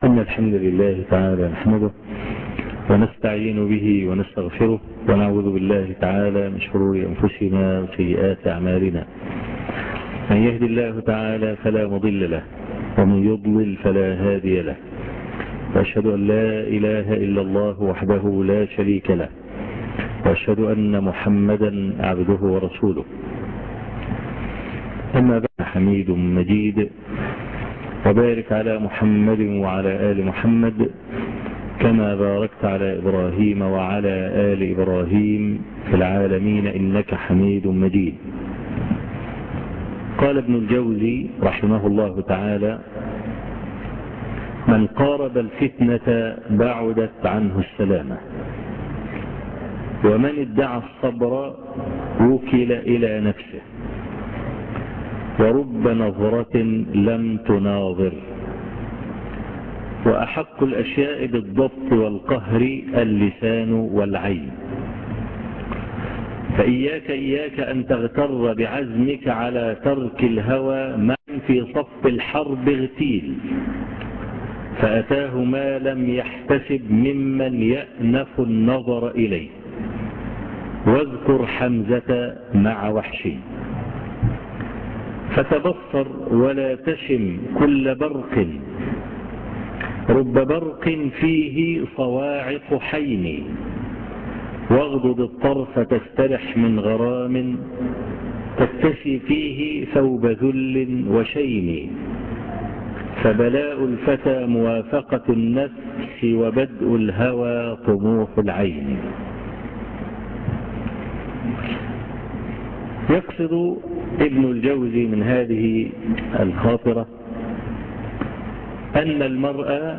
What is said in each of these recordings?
إن الحمد لله تعالى نحمده ونستعين به ونستغفره ونعوذ بالله تعالى من شرور أنفسنا وسيئات أعمالنا من يهدي الله تعالى فلا مضل له ومن يضلل فلا هادي له وأشهد أن لا إله إلا الله وحده لا شريك له وأشهد أن محمدا عبده ورسوله أما بعد حميد مجيد وبارك على محمد وعلى آل محمد كما باركت على إبراهيم وعلى آل إبراهيم في العالمين إنك حميد مجيد قال ابن الجوزي رحمه الله تعالى من قارب الفتنة بعدت عنه السلامة ومن ادعى الصبر وكل إلى نفسه ورب نظرة لم تناظر وأحق الأشياء بالضبط والقهر اللسان والعين فإياك إياك أن تغتر بعزمك على ترك الهوى من في صف الحرب اغتيل فأتاه ما لم يحتسب ممن يأنف النظر إليه واذكر حمزة مع وحشي فتبصر ولا تشم كل برق رب برق فيه صواعق حين واغضض الطرف تسترح من غرام تكتسي فيه ثوب ذل وشين فبلاء الفتى موافقة النفس وبدء الهوى طموح العين يقصد ابن الجوزي من هذه الخاطرة أن المرأة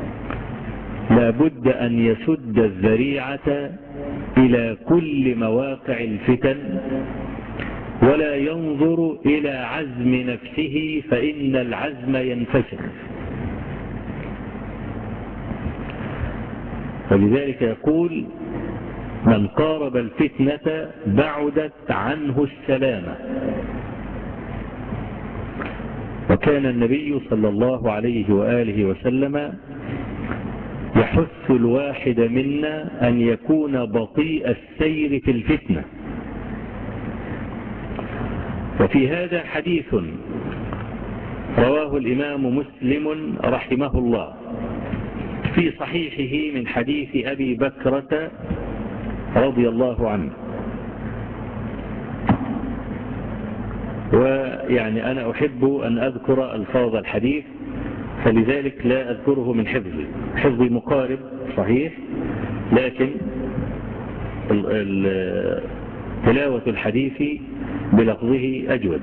لابد أن يسد الذريعة إلى كل مواقع الفتن ولا ينظر إلى عزم نفسه فإن العزم ينفسخ ولذلك يقول من قارب الفتنة بعدت عنه السلامة وكان النبي صلى الله عليه وآله وسلم يحث الواحد منا أن يكون بطيء السير في الفتنة وفي هذا حديث رواه الإمام مسلم رحمه الله في صحيحه من حديث أبي بكرة رضي الله عنه ويعني أنا أحب أن أذكر ألفاظ الحديث فلذلك لا أذكره من حفظي حفظي مقارب صحيح لكن تلاوة الحديث بلفظه أجود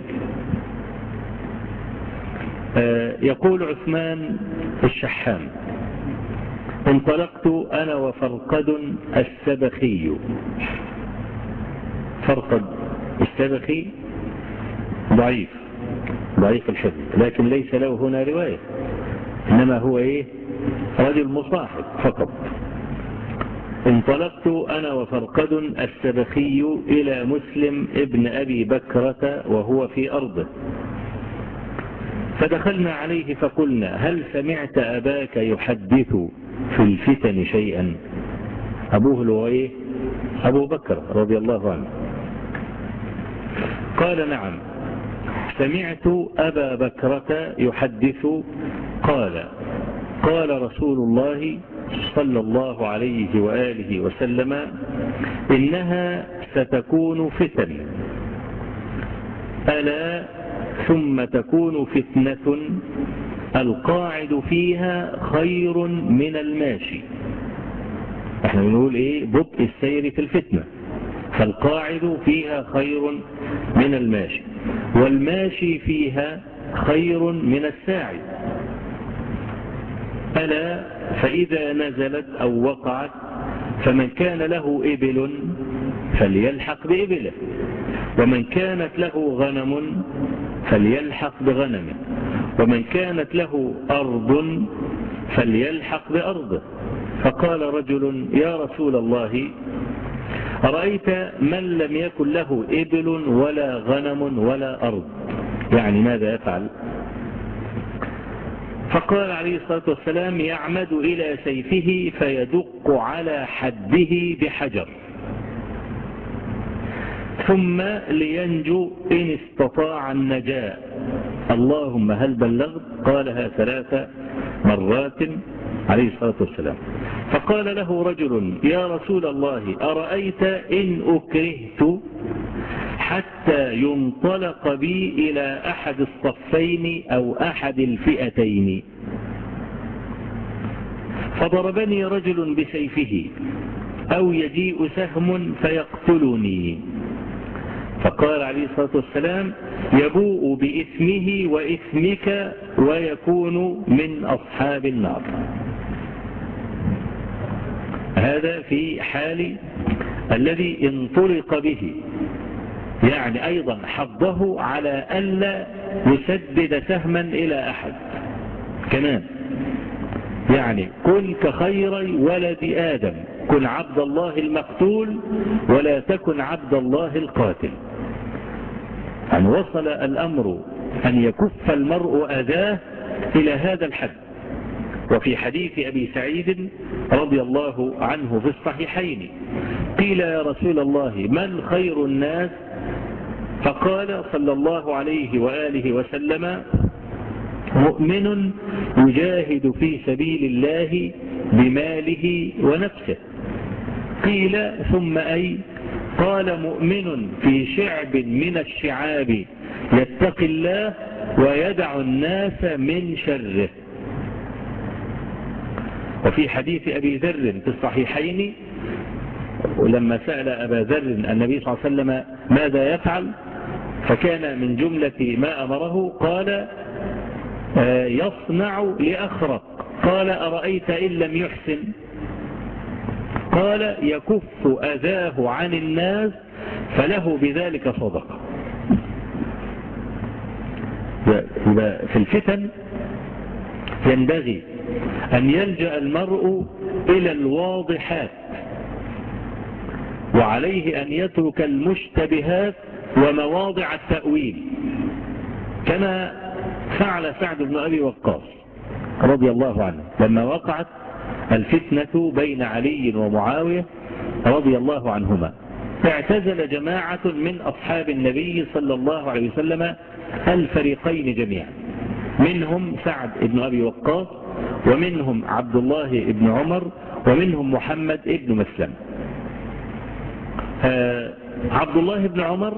يقول عثمان الشحام انطلقت أنا وفرقد السبخي فرقد السبخي ضعيف ضعيف الحفظ لكن ليس له هنا رواية إنما هو إيه رجل مصاحب فقط انطلقت أنا وفرقد السبخي إلى مسلم ابن أبي بكرة وهو في أرضه فدخلنا عليه فقلنا هل سمعت أباك يحدث في الفتن شيئا أبوه هو إيه أبو بكر رضي الله عنه قال نعم سمعت أبا بكرة يحدث قال قال رسول الله صلى الله عليه وآله وسلم إنها ستكون فتن ألا ثم تكون فتنة القاعد فيها خير من الماشي احنا بنقول ايه بطء السير في الفتنة فالقاعد فيها خير من الماشي والماشي فيها خير من الساعد ألا فإذا نزلت أو وقعت فمن كان له إبل فليلحق بإبله ومن كانت له غنم فليلحق بغنمه ومن كانت له أرض فليلحق بأرضه فقال رجل يا رسول الله أرأيت من لم يكن له إبل ولا غنم ولا أرض يعني ماذا يفعل فقال عليه الصلاة والسلام يعمد إلى سيفه فيدق على حده بحجر ثم لينجو إن استطاع النجاة اللهم هل بلغت قالها ثلاث مرات عليه الصلاة والسلام فقال له رجل يا رسول الله أرأيت إن أكرهت حتى ينطلق بي إلى أحد الصفين أو أحد الفئتين فضربني رجل بسيفه أو يجيء سهم فيقتلني فقال عليه الصلاة والسلام يبوء بإثمه وإثمك ويكون من أصحاب النار هذا في حال الذي انطلق به يعني أيضا حضه على ألا يسدد سهما إلى أحد كمان يعني كن كخير ولد آدم كن عبد الله المقتول ولا تكن عبد الله القاتل أن وصل الأمر أن يكف المرء أذاه إلى هذا الحد وفي حديث أبي سعيد رضي الله عنه في الصحيحين قيل يا رسول الله من خير الناس فقال صلى الله عليه وآله وسلم مؤمن يجاهد في سبيل الله بماله ونفسه قيل ثم أي قال مؤمن في شعب من الشعاب يتقي الله ويدع الناس من شره وفي حديث أبي ذر في الصحيحين ولما سأل أبا ذر النبي صلى الله عليه وسلم ماذا يفعل فكان من جملة ما أمره قال يصنع لأخرق قال أرأيت إن لم يحسن قال يكف أذاه عن الناس فله بذلك صدقة في الفتن ينبغي أن يلجأ المرء إلى الواضحات وعليه أن يترك المشتبهات ومواضع التأويل كما فعل سعد بن أبي وقاص رضي الله عنه لما وقعت الفتنة بين علي ومعاوية رضي الله عنهما اعتزل جماعة من أصحاب النبي صلى الله عليه وسلم الفريقين جميعا منهم سعد بن أبي وقاص ومنهم عبد الله بن عمر ومنهم محمد بن مسلم آه عبد الله بن عمر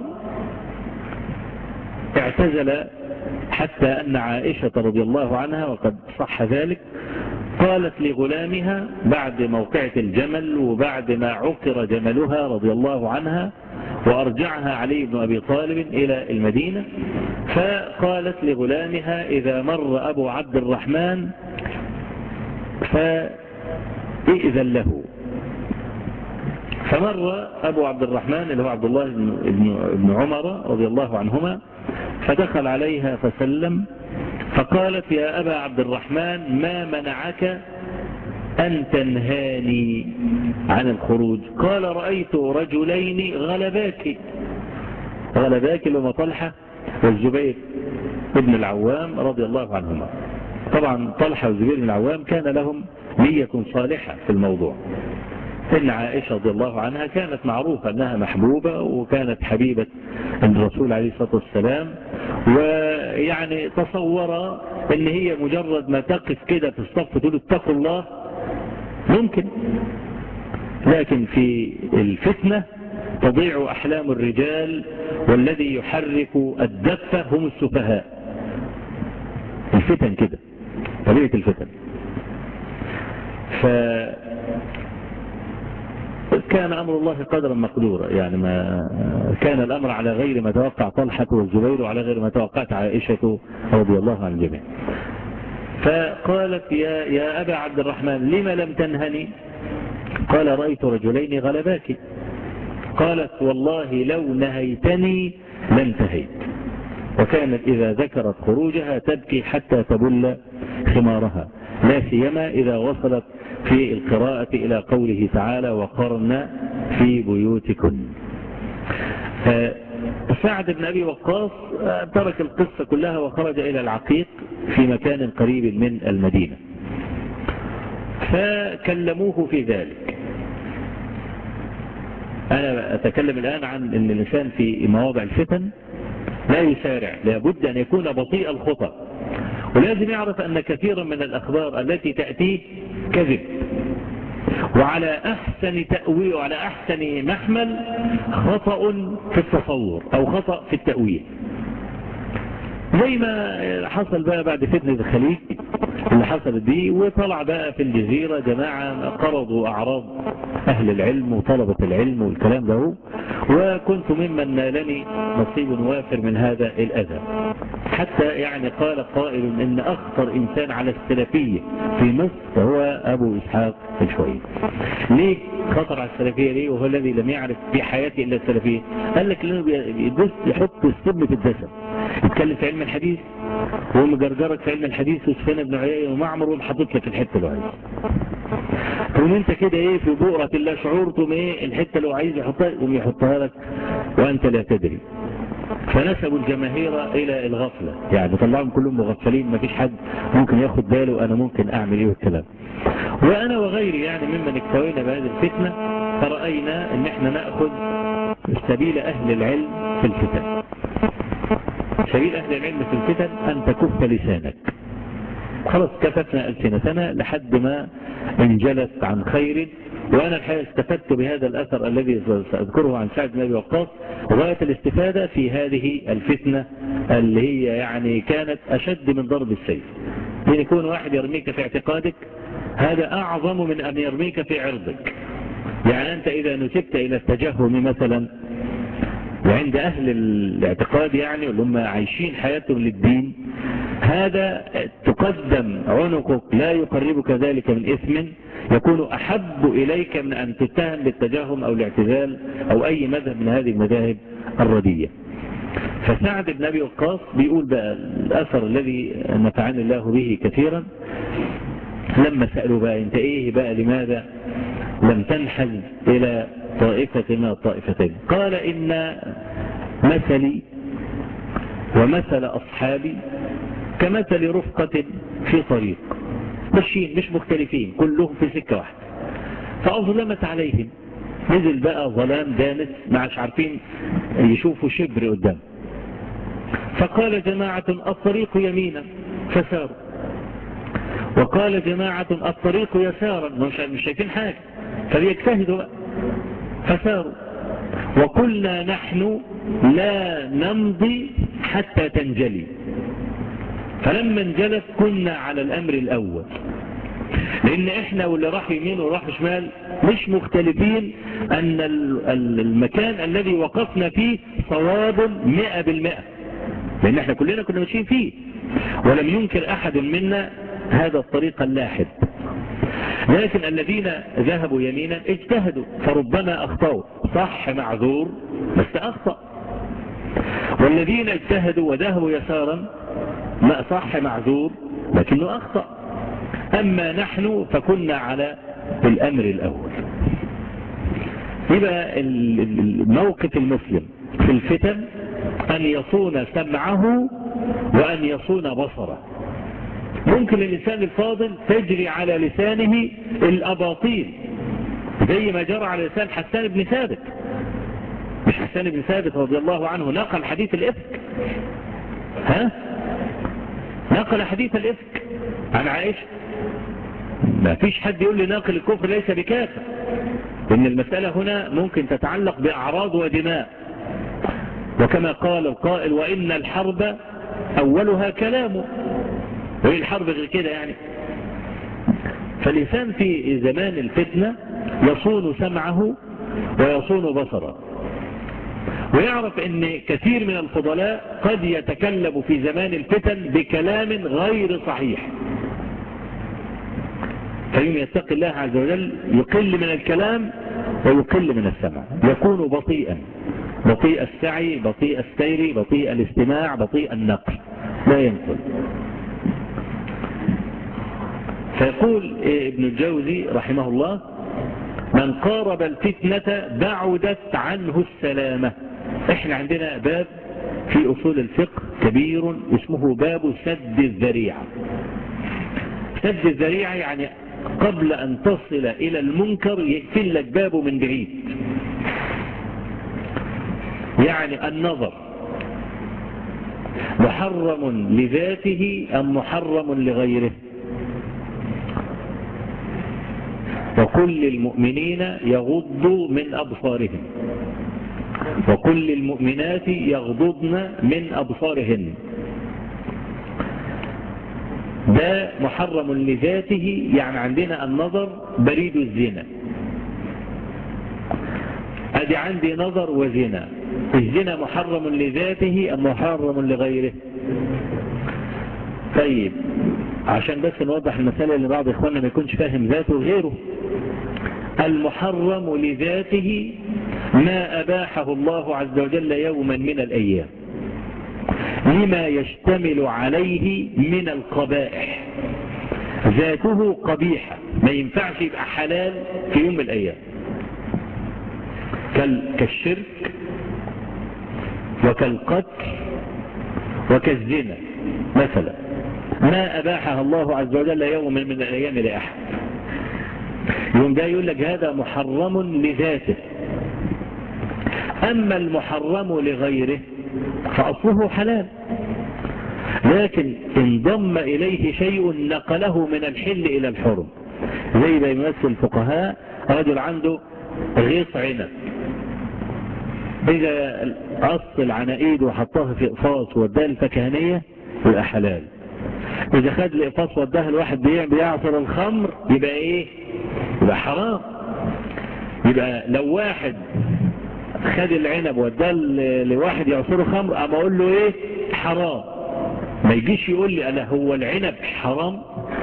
اعتزل حتى أن عائشة رضي الله عنها وقد صح ذلك قالت لغلامها بعد موقعة الجمل وبعد ما عقر جملها رضي الله عنها وأرجعها علي بن أبي طالب إلى المدينة فقالت لغلامها إذا مر أبو عبد الرحمن فإئذن له فمر أبو عبد الرحمن اللي هو عبد الله بن عمر رضي الله عنهما فدخل عليها فسلم فقالت يا أبا عبد الرحمن ما منعك أن تنهاني عن الخروج قال رأيت رجلين غلباك غلباك لما طلحة والزبير ابن العوام رضي الله عنهما طبعا طلحة والزبير بن العوام كان لهم نية صالحة في الموضوع إن عائشة رضي الله عنها كانت معروفة أنها محبوبة وكانت حبيبة الرسول عليه الصلاة والسلام ويعني تصور ان هي مجرد ما تقف كده في الصف تقول اتقوا الله ممكن لكن في الفتنة تضيع أحلام الرجال والذي يحرك الدفة هم السفهاء الفتن كده طبيعة الفتن ف كان أمر الله قدرا مقدورا يعني ما كان الأمر على غير ما توقع طلحة والزبير وعلى غير ما توقعت عائشة رضي الله عن الجميع فقالت يا, يا أبا عبد الرحمن لما لم تنهني قال رأيت رجلين غلباك قالت والله لو نهيتني لانتهيت وكانت إذا ذكرت خروجها تبكي حتى تبل خمارها لا سيما إذا وصلت في القراءة إلى قوله تعالى وقرن في بيوتكن سعد بن أبي وقاص ترك القصة كلها وخرج إلى العقيق في مكان قريب من المدينة فكلموه في ذلك أنا أتكلم الآن عن أن الإنسان في مواضع الفتن لا يسارع لابد أن يكون بطيء الخطى ولازم يعرف أن كثيرا من الأخبار التي تأتيه كذب وعلى أحسن تأويل وعلى أحسن محمل خطأ في التصور أو خطأ في التأويل زي ما حصل بقى بعد فتنة الخليج اللي حصلت دي وطلع بقى في الجزيرة جماعة قرضوا أعراض أهل العلم وطلبة العلم والكلام ده وكنت ممن نالني نصيب وافر من هذا الأذى حتى يعني قال قائل إن أخطر إنسان على السلفية في مصر هو أبو إسحاق الشويد ليه خطر على السلفية ليه وهو الذي لم يعرف في حياته إلا السلفية قال لك لأنه بيدس يحط السم في الدسم يتكلم في علم الحديث وهو مجرجرك في علم الحديث وسفينة بن عيينة ومعمر ومحطط لك الحتة اللي عايز تقوم انت كده ايه في بؤرة لا شعور تقوم ايه الحتة اللي عايز يحطها يقوم يحطها لك وانت لا تدري فنسبوا الجماهير الى الغفلة يعني طلعهم كلهم مغفلين ما فيش حد ممكن ياخد باله انا ممكن اعمل ايه والكلام وانا وغيري يعني ممن اكتوينا بهذه الفتنة فرأينا ان احنا نأخذ سبيل اهل العلم في الفتن سبيل اهل العلم في الفتن ان تكف لسانك خلاص كفتنا ألسنتنا لحد ما انجلت عن خير وأنا الحقيقة استفدت بهذا الأثر الذي سأذكره عن سعد بن أبي وقاص غاية الاستفادة في هذه الفتنة اللي هي يعني كانت أشد من ضرب السيف أن يكون واحد يرميك في اعتقادك هذا أعظم من أن يرميك في عرضك يعني أنت إذا نسبت إلى التجهم مثلا وعند أهل الاعتقاد يعني اللي هم عايشين حياتهم للدين هذا تقدم عنقك لا يقربك ذلك من إثم يكون أحب إليك من أن تتهم بالتجاهم أو الاعتزال أو أي مذهب من هذه المذاهب الردية فسعد بن أبي وقاص بيقول بقى الأثر الذي نفعني الله به كثيرا لما سألوا بقى انت ايه بقى لماذا لم تنحز إلى طائفة من الطائفتين قال إن مثلي ومثل أصحابي كمثل رفقة في طريق ماشيين مش مختلفين كلهم في سكة واحدة فأظلمت عليهم نزل بقى ظلام دامس معش عارفين يشوفوا شبر قدام فقال جماعة الطريق يمينا فساروا وقال جماعة الطريق يسارا مش شايفين حاجة فبيجتهدوا بقى فساروا وقلنا نحن لا نمضي حتى تنجلي فلما انجلت كنا على الأمر الأول لأن إحنا واللي راح يمين وراح شمال مش مختلفين أن المكان الذي وقفنا فيه صواب مئة بالمئة لأن إحنا كلنا كنا ماشيين فيه ولم ينكر أحد منا هذا الطريق اللاحد لكن الذين ذهبوا يمينا اجتهدوا فربما أخطأوا صح معذور بس أخطأ والذين اجتهدوا وذهبوا يسارا ما صح معذور لكنه أخطأ أما نحن فكنا على الأمر الأول يبقى الموقف المسلم في الفتن أن يصون سمعه وأن يصون بصره ممكن الإنسان الفاضل تجري على لسانه الأباطيل زي ما جرى على لسان حسان بن ثابت مش حسان بن ثابت رضي الله عنه نقل حديث الإفك ها نقل حديث الإفك عن عائشة ما فيش حد يقول لي ناقل الكفر ليس بكافر إن المسألة هنا ممكن تتعلق بأعراض ودماء وكما قال القائل وإن الحرب أولها كلامه وهي الحرب غير كده يعني فالإنسان في زمان الفتنة يصون سمعه ويصون بصره ويعرف ان كثير من الفضلاء قد يتكلم في زمان الفتن بكلام غير صحيح فيوم يتقي الله عز وجل يقل من الكلام ويقل من السمع يكون بطيئا بطيء السعي بطيء السير بطيء الاستماع بطيء النقل لا ينقل فيقول ابن الجوزي رحمه الله من قارب الفتنة بعدت عنه السلامة احنا عندنا باب في اصول الفقه كبير اسمه باب سد الذريعة سد الذريعة يعني قبل ان تصل الى المنكر يقفل لك بابه من بعيد يعني النظر محرم لذاته ام محرم لغيره وقل للمؤمنين يغضوا من أبصارهم وقل للمؤمنات يغضضن من أبصارهن ده محرم لذاته يعني عندنا النظر بريد الزنا ادي عندي نظر وزنا الزنا محرم لذاته ام محرم لغيره طيب عشان بس نوضح المسألة اللي بعض إخواننا ما يكونش فاهم ذاته غيره المحرم لذاته ما أباحه الله عز وجل يوما من الأيام لما يشتمل عليه من القبائح ذاته قبيحة ما ينفعش يبقى حلال في يوم من الأيام كالشرك وكالقتل وكالزنا مثلا ما أباحها الله عز وجل يوم من الأيام لأحد يوم ده يقول لك هذا محرم لذاته أما المحرم لغيره فأصله حلال لكن انضم إليه شيء نقله من الحل إلى الحرم زي ما يمثل الفقهاء رجل عنده غيط عنب إذا قص العناقيد وحطها في إقفاص وداها الفكهانية يبقى حلال إذا خد الإقفاص وداها الواحد بيعصر الخمر يبقى إيه يبقى حرام يبقى لو واحد خد العنب وداه لواحد يعصره خمر اما اقول له ايه حرام ما يجيش يقول لي انا هو العنب حرام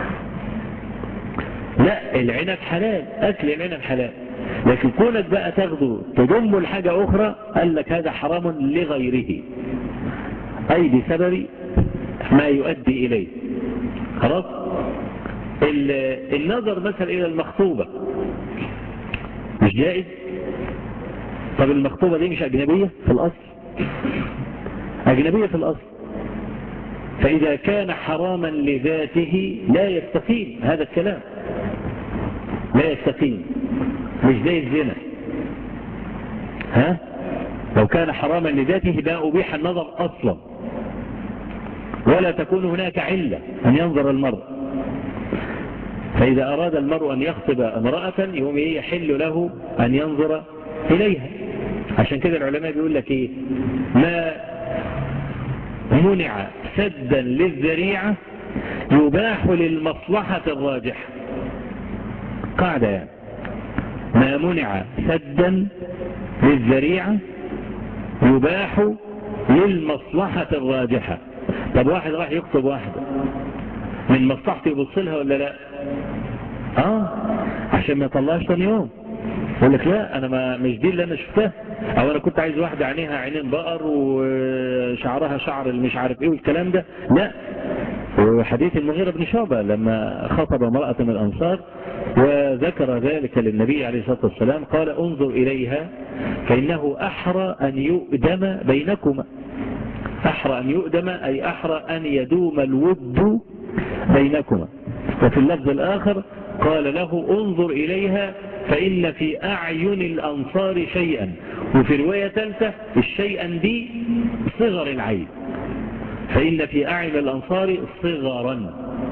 لا العنب حلال اكل العنب حلال لكن كونك بقى تاخده تضمه لحاجة اخرى قال لك هذا حرام لغيره اي بسبب ما يؤدي اليه خلاص النظر مثلا الى المخطوبة مش جائز طب المخطوبة دي مش اجنبية في الاصل اجنبية في الاصل فاذا كان حراما لذاته لا يستقيم هذا الكلام لا يستقيم مش زي الزنا ها لو كان حراما لذاته لا أبيح النظر أصلا ولا تكون هناك علة أن ينظر المرء فإذا أراد المرء أن يخطب امرأة يوم يحل له أن ينظر إليها عشان كده العلماء بيقول لك إيه ما منع سدا للذريعة يباح للمصلحة الراجحة قاعدة يعني ما منع سدا للذريعة يباح للمصلحة الراجحة طب واحد راح يخطب واحدة من مصلحته يبص لها ولا لا اه عشان ما يطلعش ثاني يوم يقول لك لا انا ما مش دي اللي انا شفتها او انا كنت عايز واحدة عينيها عينين بقر وشعرها شعر مش عارف ايه والكلام ده لا وحديث المغيرة بن شعبة لما خطب امرأة من الانصار وذكر ذلك للنبي عليه الصلاة والسلام قال انظر اليها فانه احرى ان يؤدم بينكما احرى ان يؤدم اي احرى ان يدوم الود بينكما وفي اللفظ الاخر قال له انظر اليها فإن في أعين الأنصار شيئا وفي رواية ثالثة الشيئا دي صغر العين فإن في أعين الأنصار صغرا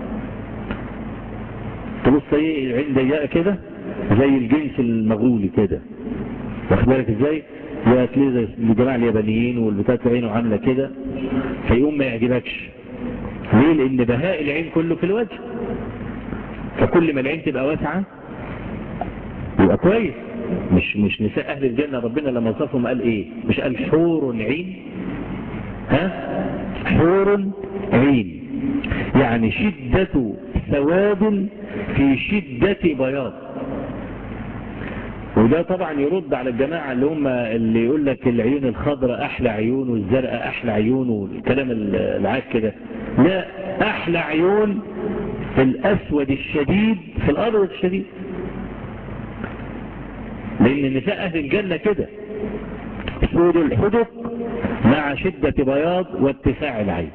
تبص ايه العين ضيقة كده زي الجنس المغولي كده واخد بالك ازاي وهتلاقي زي الجماعة اليابانيين والبتاعة عينه عاملة كده فيقوم ما يعجبكش ليه لان بهاء العين كله في الوجه فكل ما العين تبقى واسعة يبقى كويس مش مش نساء اهل الجنة ربنا لما وصفهم قال ايه مش قال حور عين ها حور عين يعني شدة سواد في شدة بياض وده طبعا يرد على الجماعة اللي هم اللي يقول لك العيون الخضراء احلى عيون والزرقاء احلى عيون والكلام العاد كده لا احلى عيون في الاسود الشديد في الابيض الشديد لان نساء اهل الجنة كده سود الحدق مع شدة بياض واتساع العين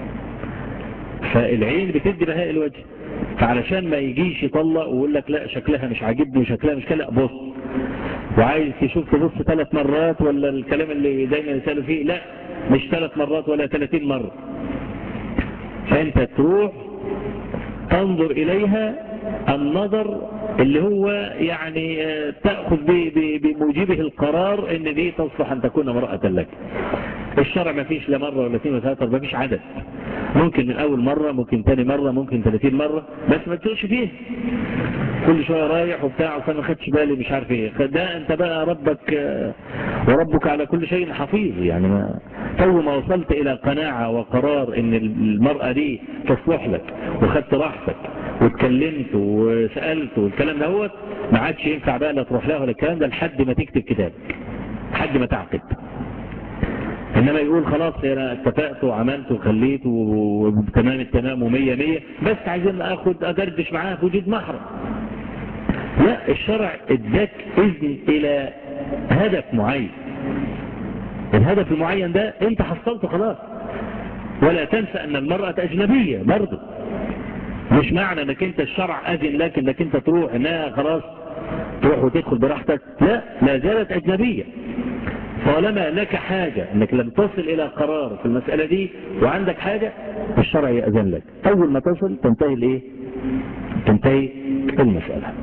فالعين بتدي بهاء الوجه فعلشان ما يجيش يطلق ويقول لك لا شكلها مش عاجبني وشكلها مش كده بص وعايز تشوف تبص ثلاث مرات ولا الكلام اللي دايما يسألوا فيه لا مش ثلاث مرات ولا ثلاثين مرة فانت تروح تنظر اليها النظر اللي هو يعني تأخذ بموجبه القرار ان دي تصلح ان تكون امرأة لك الشرع ما فيش لا مرة ولا اثنين ولا ثلاثة ما فيش عدد ممكن من اول مرة ممكن ثاني مرة ممكن 30 مرة بس ما تسوقش فيه كل شوية رايح وبتاع وكان ما خدش بالي مش عارف ايه ده انت بقى ربك وربك على كل شيء حفيظ يعني ما تو ما وصلت الى قناعة وقرار ان المرأة دي تصلح لك وخدت راحتك واتكلمت وسألت والكلام دوت ما عادش ينفع بقى لا تروح لها ولا الكلام ده لحد ما تكتب كتاب لحد ما تعقد انما يقول خلاص انا اتفقت وعملت وخليت وتمام التمام ومية مية بس عايزين اخد ادردش معاه في وجود محرم لا الشرع اداك اذن الى هدف معين الهدف المعين ده انت حصلته خلاص ولا تنسى ان المرأة اجنبية برضه مش معنى انك انت الشرع اذن لك انك انت تروح انها خلاص تروح وتدخل براحتك لا لا زالت اجنبية طالما لك حاجة انك لم تصل الى قرار في المسألة دي وعندك حاجة الشرع يأذن لك اول ما تصل تنتهي الايه تنتهي المسألة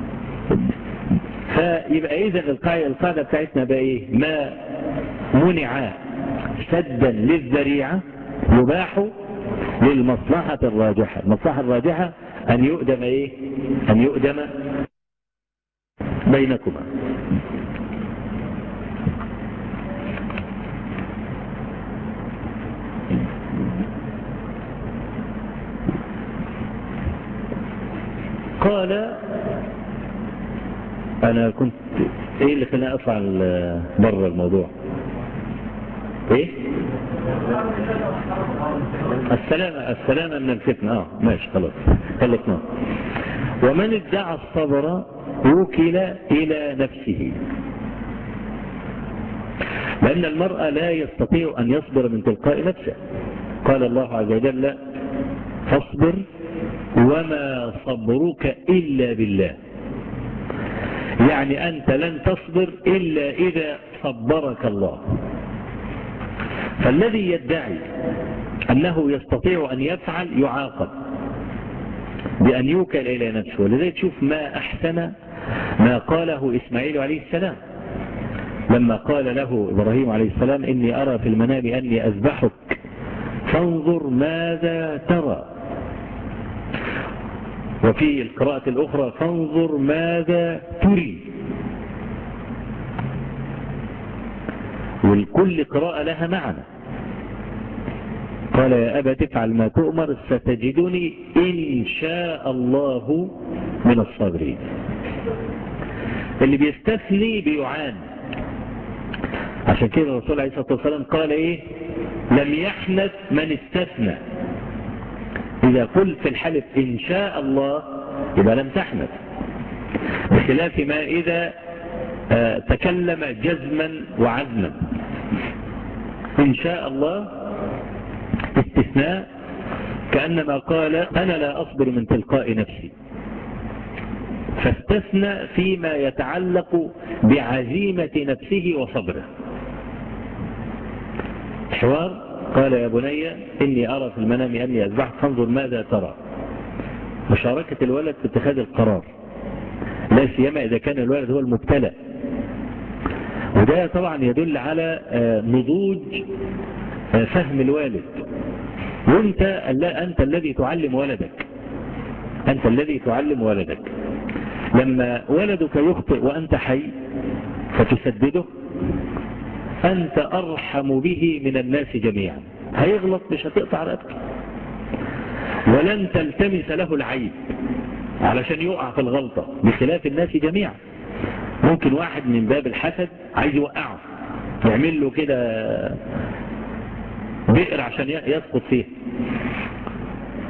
فيبقى اذا القاعدة بتاعتنا بقى ايه ما منع سدا للذريعة يباح للمصلحة الراجحة المصلحة الراجحة ان يؤدم ايه ان يؤدم بينكما قال انا كنت ايه اللي خلاني اطلع بره الموضوع ايه السلامة السلامة من الفتنة اه ماشي خلاص خلصنا ومن ادعى الصبر وكل الى نفسه لان المرأة لا يستطيع ان يصبر من تلقاء نفسه قال الله عز وجل فاصبر وما صبرك إلا بالله يعني أنت لن تصبر إلا إذا صبرك الله فالذي يدعي أنه يستطيع أن يفعل يعاقب بأن يوكل إلى نفسه ولذلك تشوف ما أحسن ما قاله إسماعيل عليه السلام لما قال له إبراهيم عليه السلام إني أرى في المنام أني أذبحك فانظر ماذا ترى وفي القراءة الأخرى فانظر ماذا تري والكل قراءة لها معنى قال يا أبا تفعل ما تؤمر ستجدني إن شاء الله من الصابرين اللي بيستثني بيعان عشان كده الرسول عليه الصلاة والسلام قال ايه لم يحنث من استثنى إذا قلت في الحلف إن شاء الله يبقى لم تحنث بخلاف ما إذا تكلم جزما وعزما إن شاء الله استثناء كأنما قال أنا لا أصبر من تلقاء نفسي فاستثنى فيما يتعلق بعزيمة نفسه وصبره حوار قال يا بني إني أرى في المنام أني أذبحك فانظر ماذا ترى مشاركة الولد في اتخاذ القرار لا سيما إذا كان الولد هو المبتلى وده طبعا يدل على نضوج فهم الوالد وانت أنت الذي تعلم ولدك أنت الذي تعلم ولدك لما ولدك يخطئ وأنت حي فتسدده أنت أرحم به من الناس جميعا هيغلط مش هتقطع رقبته ولن تلتمس له العيب علشان يقع في الغلطة بخلاف الناس جميعا ممكن واحد من باب الحسد عايز يوقعه يعمل له كده بئر عشان يسقط فيه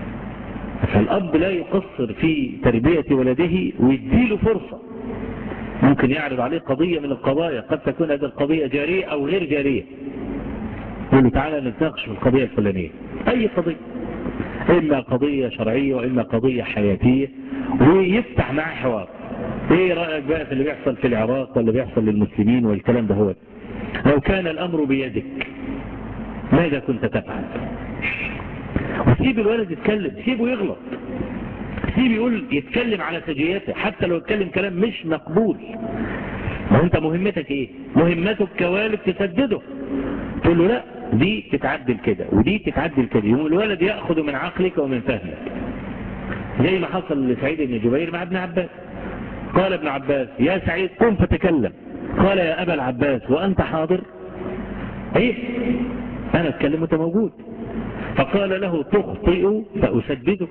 فالأب لا يقصر في تربية ولده ويديله فرصة ممكن يعرض عليه قضية من القضايا قد تكون هذه القضية جارية أو غير جارية يقول له تعالى نتناقش في القضية الفلانية أي قضية إما قضية شرعية وإما قضية حياتية ويفتح معاه حوار ايه رأيك بقى في اللي بيحصل في العراق ولا بيحصل للمسلمين والكلام ده هو لو كان الأمر بيدك ماذا كنت تفعل وسيب الولد يتكلم سيبه يغلط سيب يقول يتكلم على سجياته حتى لو يتكلم كلام مش مقبول ما انت مهمتك ايه مهمتك كوالد تسدده تقول له لا دي تتعدل كده ودي تتعدل كده يوم الولد يأخذ من عقلك ومن فهمك زي ما حصل لسعيد بن جبير مع ابن عباس قال ابن عباس يا سعيد قم فتكلم قال يا أبا العباس وأنت حاضر ايه أنا اتكلم وانت موجود فقال له تخطئ فأسددك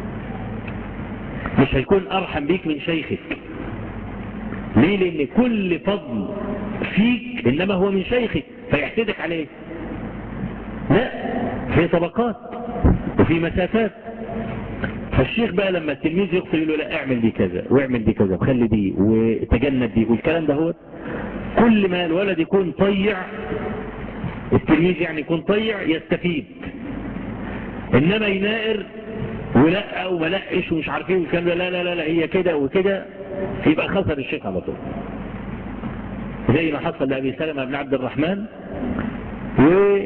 مش هيكون أرحم بيك من شيخك ليه لأن كل فضل فيك إنما هو من شيخك فيحسدك عليه لا في طبقات وفي مسافات فالشيخ بقى لما التلميذ يغفر يقول له لا اعمل دي كذا واعمل دي كذا وخلي دي وتجنب دي والكلام ده هو كل ما الولد يكون طيع التلميذ يعني يكون طيع يستفيد انما ينائر ولا وملقش ومش عارف ايه والكلام ده لا لا لا, لا هي كده وكده يبقى خسر الشيخ على طول زي ما حصل لأبي سلمة بن عبد الرحمن و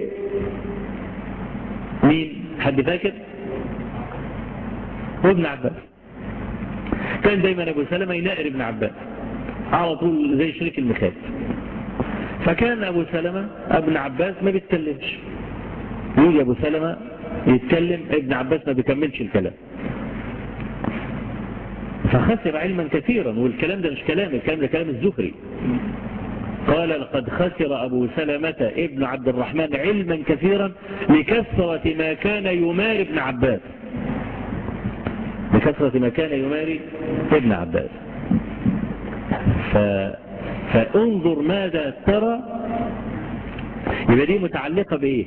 مين حد فاكر وابن عباس كان دايما ابو سلمة ينائر ابن عباس على طول زي شريك المخاف فكان ابو سلمة ابن عباس ما بيتكلمش يجي ابو سلمة يتكلم ابن عباس ما بيكملش الكلام فخسر علما كثيرا والكلام ده مش كلام الكلام ده كلام الزهري قال لقد خسر أبو سلمة ابن عبد الرحمن علما كثيرا لكثرة ما كان يماري ابن عباس لكثرة ما كان يماري ابن عباس ف... فانظر ماذا ترى يبقى دي متعلقة بإيه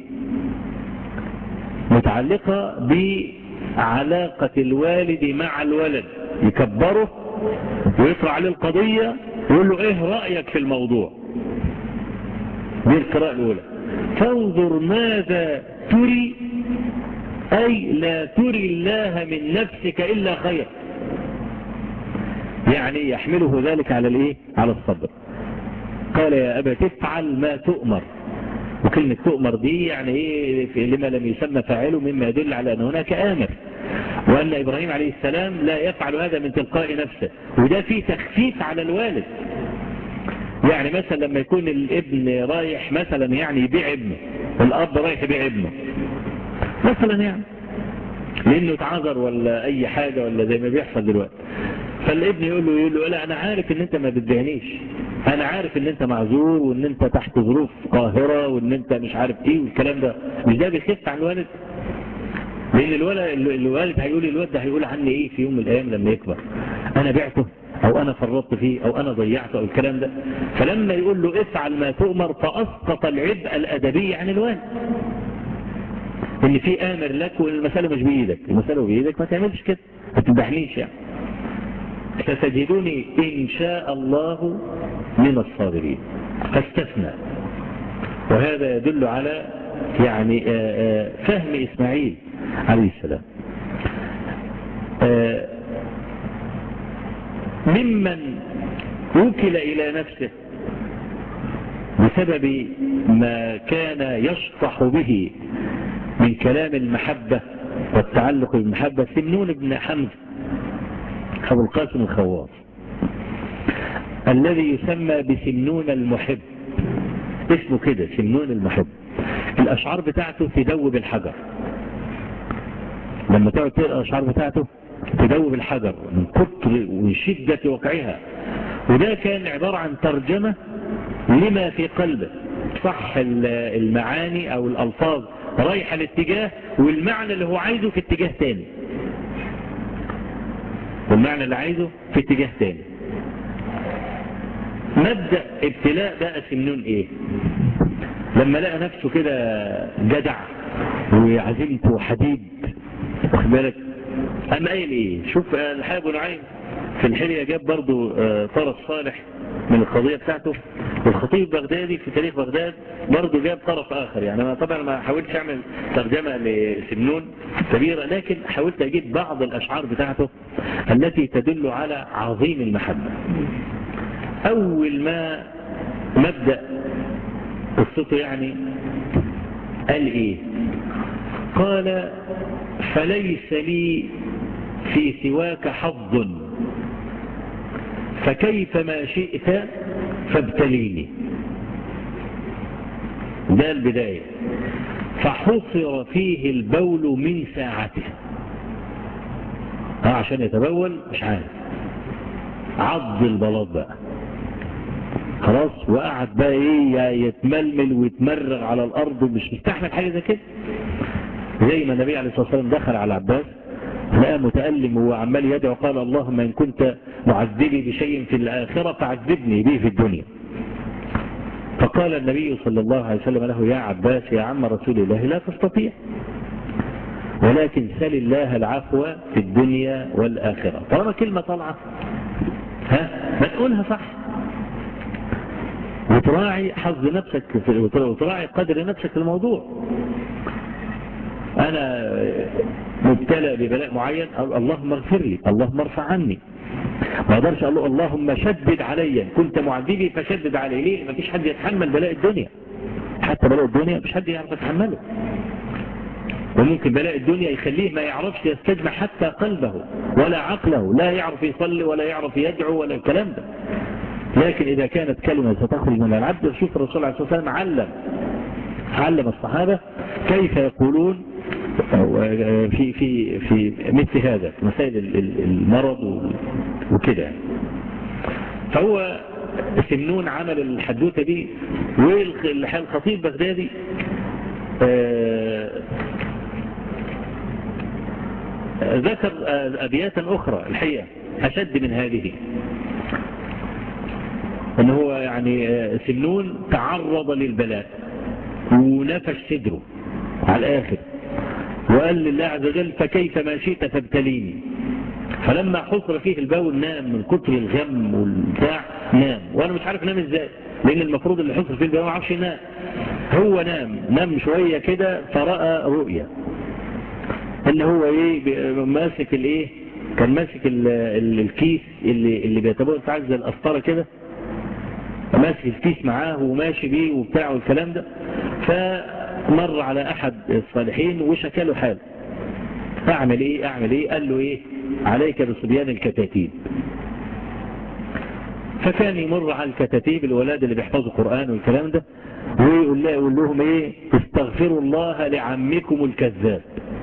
متعلقة بعلاقة الوالد مع الولد يكبره ويقرأ عليه القضية ويقول له ايه رأيك في الموضوع دي القراءة الأولى فانظر ماذا تري أي لا تري الله من نفسك إلا خير يعني يحمله ذلك على الايه على الصبر قال يا أبا تفعل ما تؤمر وكلمة تؤمر دي يعني ايه لما لم يسمى فاعله مما يدل على أن هناك آمر وأن إبراهيم عليه السلام لا يفعل هذا من تلقاء نفسه وده فيه تخفيف على الوالد يعني مثلا لما يكون الابن رايح مثلا يعني يبيع ابنه الأب رايح يبيع ابنه مثلا يعني لأنه اتعذر ولا أي حاجة ولا زي ما بيحصل دلوقتي فالابن يقول له يقول له لا أنا عارف إن أنت ما بتبيعنيش أنا عارف إن أنت معذور وإن أنت تحت ظروف قاهرة وإن أنت مش عارف إيه والكلام ده مش ده بيخف عن الوالد لأن الولد الوالد هيقول الواد ده هيقول عني إيه في يوم من الأيام لما يكبر أنا بعته أو أنا فرطت فيه أو أنا ضيعته أو الكلام ده فلما يقول له افعل ما تؤمر فأسقط العبء الأدبي عن الوالد ان في امر لك والمسألة مش بإيدك المسألة بإيدك ما تعملش كده ما تمدحنيش يعني ستجدوني إن شاء الله من الصابرين فاستثنى وهذا يدل على يعني فهم إسماعيل عليه السلام ممن وكل إلى نفسه بسبب ما كان يشطح به من كلام المحبة والتعلق بالمحبة سمنون بن حمزة أبو القاسم الخواص الذي يسمى بسمنون المحب اسمه كده سمنون المحب الأشعار بتاعته تدوب الحجر لما تقعد تقرأ الأشعار بتاعته تدوب الحجر من كتر وشدة وقعها وده كان عبارة عن ترجمة لما في قلبه صح المعاني أو الألفاظ رايحة الاتجاه والمعنى اللي هو عايزه في اتجاه تاني والمعنى اللي عايزه في اتجاه تاني مبدأ ابتلاء بقى سمنون ايه لما لقى نفسه كده جدع وعزيمته حديد واخد بالك اما قايل ايه شوف الحاب نعيم في الحلية جاب برضو طرف صالح من القضية بتاعته والخطيب بغدادي في تاريخ بغداد برضو جاب طرف آخر يعني أنا طبعا ما حاولتش أعمل ترجمة لسمنون كبيرة لكن حاولت أجيب بعض الأشعار بتاعته التي تدل على عظيم المحبة أول ما مبدأ قصته يعني قال إيه قال فليس لي في سواك حظ فكيف ما شئت فابتليني ده البداية فحصر فيه البول من ساعته ها عشان يتبول مش عارف عض البلاط بقى خلاص وقعد بقى ايه يتململ ويتمرغ على الارض ومش مستحمل حاجة زي كده زي ما النبي عليه الصلاة والسلام دخل على عباس لقى متألم وعمال يدعو قال اللهم إن كنت معذبي بشيء في الآخرة فعذبني به في الدنيا فقال النبي صلى الله عليه وسلم له يا عباس يا عم رسول الله لا تستطيع ولكن سل الله العفو في الدنيا والآخرة طالما كلمة طالعة ها ما تقولها صح وتراعي حظ نفسك وتراعي قدر نفسك في الموضوع أنا مبتلى ببلاء معين اللهم اغفر لي اللهم ارفع عني ما اقدرش اقول له اللهم شدد علي كنت معذبي فشدد علي ليه ما فيش حد يتحمل بلاء الدنيا حتى بلاء الدنيا مش حد يعرف يتحمله وممكن بلاء الدنيا يخليه ما يعرفش يستجمع حتى قلبه ولا عقله لا يعرف يصلي ولا يعرف يدعو ولا الكلام ده لكن إذا كانت كلمة ستخرج من العبد شوف الرسول عليه الصلاة والسلام علم علم الصحابة كيف يقولون في في في مثل هذا مسائل المرض وكده فهو سمنون عمل الحدوته دي والخطيب بغدادي ذكر أبياتا أخرى الحقيقة أشد من هذه ان هو يعني سمنون تعرض للبلاء ونفش صدره على الآخر وقال لله عز وجل فكيف ما شئت فابتليني فلما حصر فيه البول نام من كتر الغم والبتاع نام وانا مش عارف نام ازاي لان المفروض اللي حصر فيه البول ما عرفش ينام هو نام نام شوية كده فرأى رؤية ان هو ايه ماسك الايه كان ماسك الكيس اللي اللي بيتبول ساعات زي القسطره كده ماسك الكيس معاه وماشي بيه وبتاع والكلام ده فمر على احد الصالحين وشكى له حال اعمل ايه اعمل ايه قال له ايه عليك بصبيان الكتاتيب فكان يمر على الكتاتيب الولاد اللي بيحفظوا قرآن والكلام ده ويقول له يقول لهم ايه استغفروا الله لعمكم الكذاب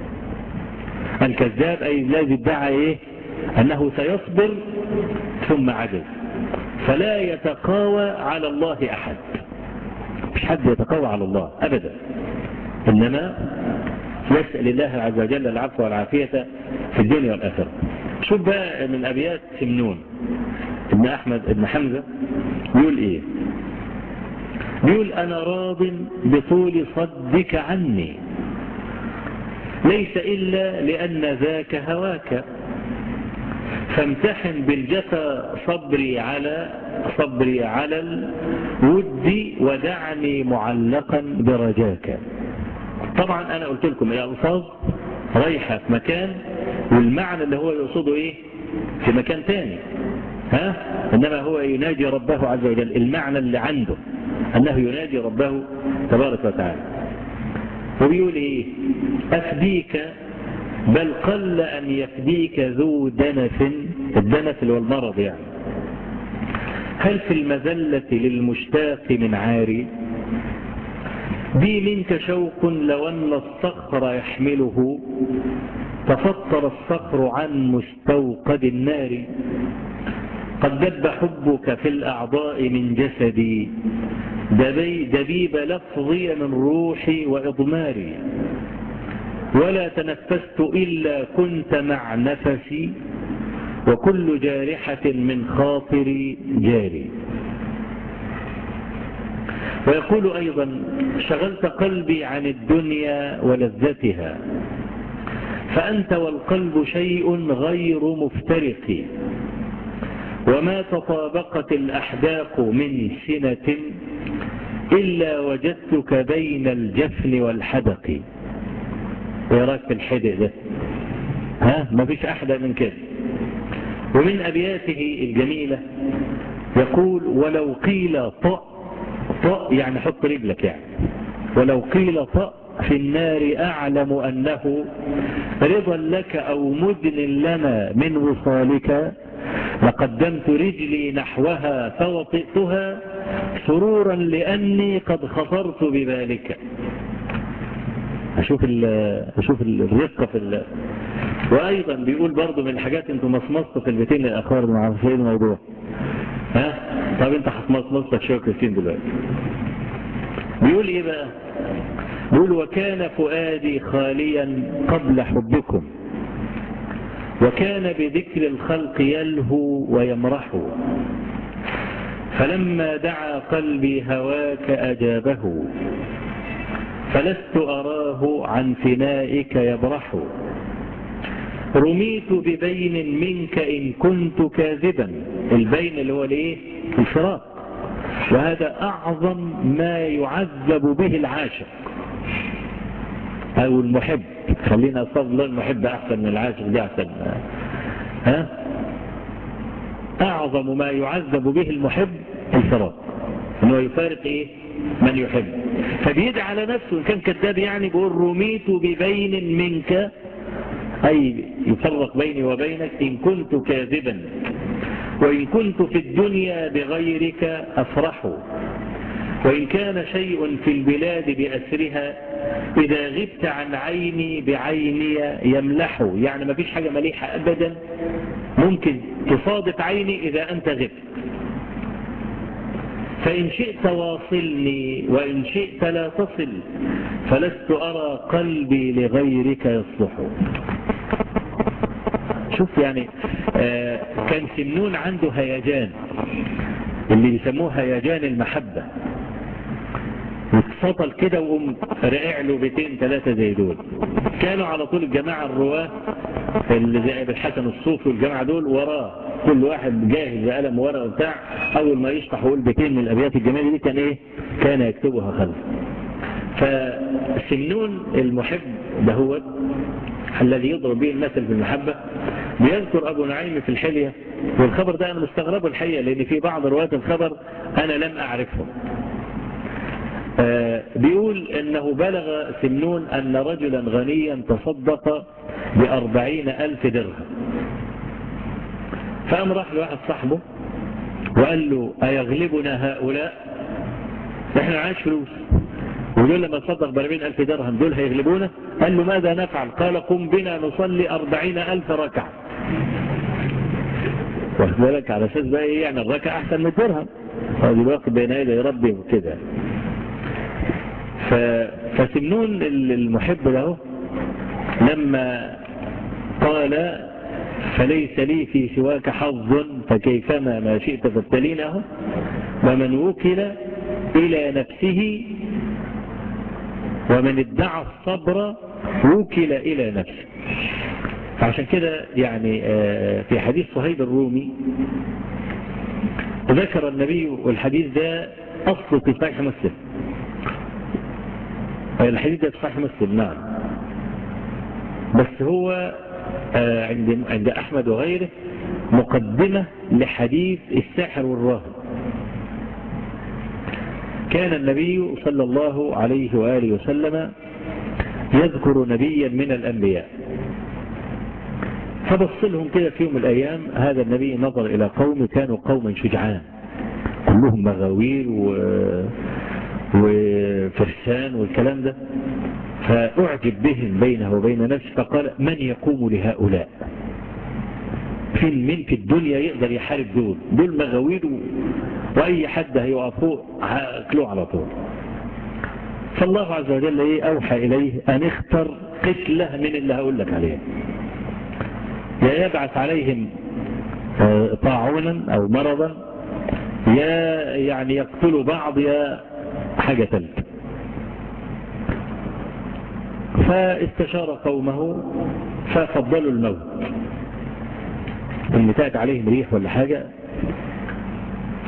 الكذاب اي الذي ادعى ايه انه سيصبر ثم عجز فلا يتقاوى على الله احد مش حد يتقاوى على الله ابدا انما يسأل الله عز وجل العفو والعافية في الدنيا والآخرة شوف بقى من أبيات سمنون ابن أحمد ابن حمزة بيقول إيه بيقول أنا راض بطول صدك عني ليس إلا لأن ذاك هواك فامتحن بالجفا صبري على صبري على الود ودعني معلقا برجاك طبعا انا قلت لكم الالفاظ رايحة في مكان والمعنى اللي هو يقصده ايه في مكان تاني ها انما هو يناجي ربه عز وجل المعنى اللي عنده انه يناجي ربه تبارك وتعالى وبيقول ايه افديك بل قل ان يفديك ذو دنف الدنف اللي هو المرض يعني هل في المذلة للمشتاق من عاري بي منك شوق لو أن الصخر يحمله تفطر الصخر عن مستوقد النار قد دب حبك في الأعضاء من جسدي دبي دبيب لفظي من روحي وإضماري ولا تنفست إلا كنت مع نفسي وكل جارحة من خاطري جاري ويقول أيضا شغلت قلبي عن الدنيا ولذتها فأنت والقلب شيء غير مفترق وما تطابقت الأحداق من سنة إلا وجدتك بين الجفن والحدق ايه رايك في الحدق ده ها ما فيش أحدى من كده ومن أبياته الجميلة يقول ولو قيل طأ طأ يعني حط رجلك يعني ولو قيل طأ في النار أعلم أنه رضا لك أو مدن لنا من وصالك لقدمت رجلي نحوها فوطئتها سرورا لأني قد خطرت بذلك أشوف, أشوف الرقة في ال... وأيضا بيقول برضو من الحاجات انتم مصمصتوا في البيتين الأخبار ما عارف ايه الموضوع ها طب انت هتمصمصتك شوية كريستين دلوقتي بيقول ايه بقى بيقول وكان فؤادي خاليا قبل حبكم وكان بذكر الخلق يلهو ويمرح فلما دعا قلبي هواك أجابه فلست أراه عن فنائك يبرح رميت ببين منك إن كنت كاذبا البين اللي هو الايه الفراق وهذا أعظم ما يعذب به العاشق أو المحب خلينا أفضل المحب أحسن من العاشق دي أحسن ها أعظم ما يعذب به المحب الفراق أنه يفارق إيه من يحب فبيدعي على نفسه إن كان كذاب يعني بيقول رميت ببين منك أي يفرق بيني وبينك إن كنت كاذبا وإن كنت في الدنيا بغيرك أفرح وإن كان شيء في البلاد بأسرها إذا غبت عن عيني بعيني يملح يعني ما فيش حاجة مليحة أبدا ممكن تصادف عيني إذا أنت غبت فإن شئت واصلني وإن شئت لا تصل فلست أرى قلبي لغيرك يصلح شوف يعني آه كان سمنون عنده هيجان اللي بيسموه هيجان المحبة يتسطل كده وقوم رائع له بيتين ثلاثة زي دول كانوا على طول الجماعة الرواه اللي زي ابن الحسن الصوفي والجماعة دول وراه كل واحد جاهز بقلم ورقه وبتاع اول ما يشطح ويقول بيتين من الابيات الجميلة دي كان ايه كان يكتبها خلف فسمنون المحب دهوت الذي يضرب به المثل في المحبة بيذكر أبو نعيم في الحلية والخبر ده أنا مستغربه الحقيقة لأن في بعض رواة الخبر أنا لم أعرفهم آه بيقول أنه بلغ سمنون أن رجلا غنيا تصدق بأربعين ألف درهم فقام راح لواحد صاحبه وقال له أيغلبنا هؤلاء احنا عايش فلوس ودول لما تصدق بأربعين ألف درهم دول هيغلبونا قال له ماذا نفعل قال قم بنا نصلي أربعين ألف ركعة واخد بالك على أساس بقى إيه يعني الركعة أحسن من الدرهم هذه الوقت بين يدي ربي وكده ف... فسمنون المحب له لما قال فليس لي في سواك حظ فكيفما ما شئت فابتلينه ومن وكل إلى نفسه ومن ادعى الصبر وكل إلى نفسه عشان كده يعني في حديث صهيب الرومي ذكر النبي والحديث ده أصل في صحيح مسلم الحديث ده في صحيح مسلم نعم بس هو عند عند أحمد وغيره مقدمة لحديث الساحر والراهب كان النبي صلى الله عليه وآله وسلم يذكر نبيا من الأنبياء فبص لهم كده في يوم من الأيام هذا النبي نظر إلى قوم كانوا قوما شجعان كلهم مغاوير و... وفرسان والكلام ده فأعجب بهم بينه وبين نفسه فقال من يقوم لهؤلاء فين من في الدنيا يقدر يحارب دول دول مغاوير و... وأي حد هيقفوا هاكلوه على طول فالله عز وجل ايه أوحى إليه أن اختر قتلة من اللي هقول لك عليه يا يبعث عليهم طاعونا أو مرضا يا يعني يقتلوا بعض يا حاجة ثالثة فاستشار قومه ففضلوا الموت ان تأتي عليهم ريح ولا حاجة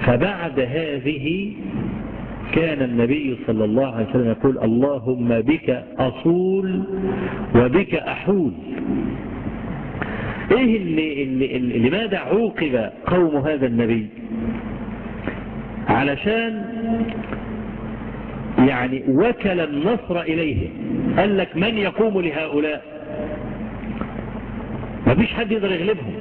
فبعد هذه كان النبي صلى الله عليه وسلم يقول اللهم بك أصول وبك أحول ايه اللي, اللي, اللي لماذا عوقب قوم هذا النبي علشان يعني وكل النصر إليه قال لك من يقوم لهؤلاء ما فيش حد يقدر يغلبهم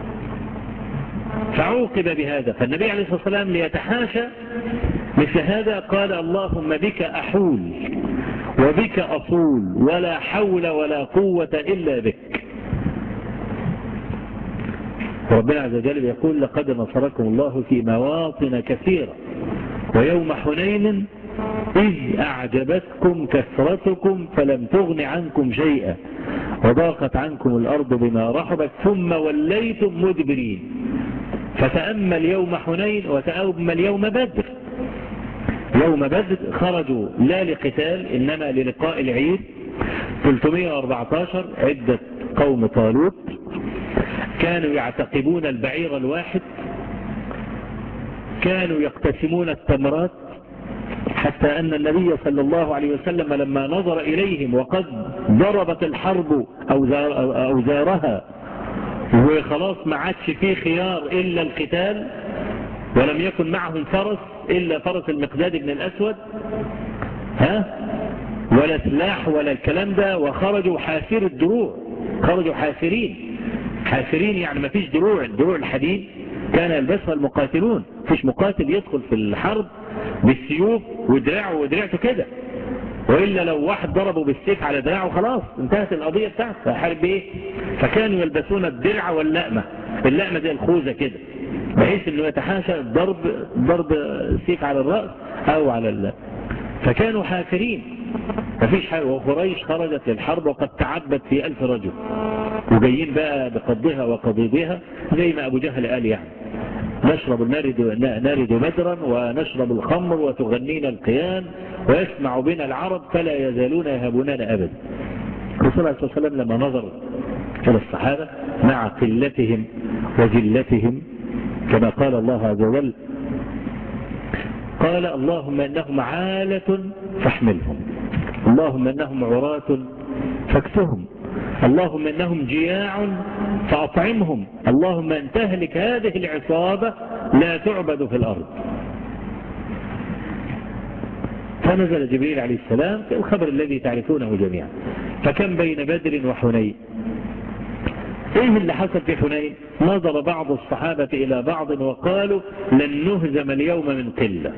فعوقب بهذا فالنبي عليه الصلاة والسلام ليتحاشى مثل هذا قال اللهم بك أحول وبك أصول ولا حول ولا قوة إلا بك ربنا عز وجل يقول لقد نصركم الله في مواطن كثيرة ويوم حنين إذ أعجبتكم كثرتكم فلم تغن عنكم شيئا وضاقت عنكم الأرض بما رحبت ثم وليتم مدبرين فتأمل يوم حنين وتأمل يوم بدر يوم بدر خرجوا لا لقتال إنما للقاء العيد 314 عدة قوم طالوت كانوا يعتقبون البعير الواحد كانوا يقتسمون التمرات حتى أن النبي صلى الله عليه وسلم لما نظر إليهم وقد ضربت الحرب أو, زار أو زارها وخلاص ما عادش فيه خيار إلا القتال ولم يكن معهم فرس إلا فرس المقداد بن الأسود ها ولا سلاح ولا الكلام ده وخرجوا حاسير الدروع خرجوا حاسرين حاسرين يعني ما فيش دروع دروع الحديد كان يلبسها المقاتلون فيش مقاتل يدخل في الحرب بالسيوف ودراعه ودراعته كده وإلا لو واحد ضربه بالسيف على دراعه خلاص انتهت القضية بتاعته فحارب ايه فكانوا يلبسون الدرع واللأمة اللأمة زي الخوذة كده بحيث انه يتحاشى ضرب ضرب السيف على الرأس او على ال... فكانوا حافرين مفيش حاجة وقريش خرجت للحرب وقد تعبت في ألف رجل وجايين بقى بقضها وقضيبها زي ما أبو جهل قال يعني نشرب نرد, نرد بدرا ونشرب الخمر وتغنينا القيان ويسمع بنا العرب فلا يزالون يهبوننا أبدا رسول الله صلى الله عليه وسلم لما نظر إلى الصحابة مع قلتهم وجلتهم كما قال الله عز وجل قال اللهم إنهم عالة فاحملهم اللهم إنهم عراة فاكسهم اللهم إنهم جياع فأطعمهم اللهم أن تهلك هذه العصابة لا تعبد في الأرض فنزل جبريل عليه السلام في الخبر الذي تعرفونه جميعا فكم بين بدر وحنين ايه اللي حصل في حنين نظر بعض الصحابة الى بعض وقالوا لن نهزم اليوم من قلة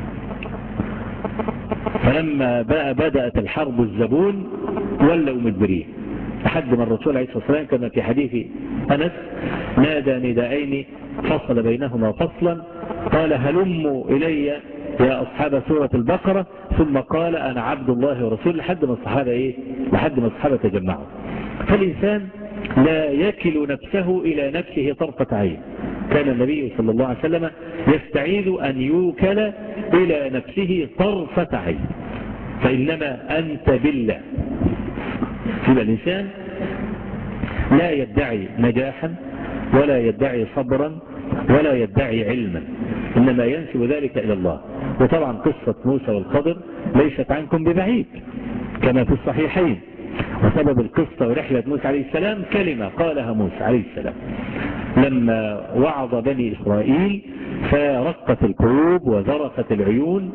فلما بقى بدأت الحرب الزبون ولوا مدبرين لحد ما الرسول عليه الصلاة والسلام كما في حديث أنس نادى نداءين فصل بينهما فصلا قال هلموا إلي يا أصحاب سورة البقرة ثم قال أنا عبد الله ورسول لحد ما الصحابة إيه لحد ما الصحابة تجمعوا فالإنسان لا يكل نفسه إلى نفسه طرفة عين كان النبي صلى الله عليه وسلم يستعيذ أن يوكل إلى نفسه طرفة عين فإنما أنت بالله يبقى الإنسان لا يدعي نجاحا ولا يدعي صبرا ولا يدعي علما إنما ينسب ذلك إلى الله وطبعا قصة موسى والخضر ليست عنكم ببعيد كما في الصحيحين وسبب القصة ورحلة موسى عليه السلام كلمة قالها موسى عليه السلام لما وعظ بني إسرائيل فرقت القلوب وزرقت العيون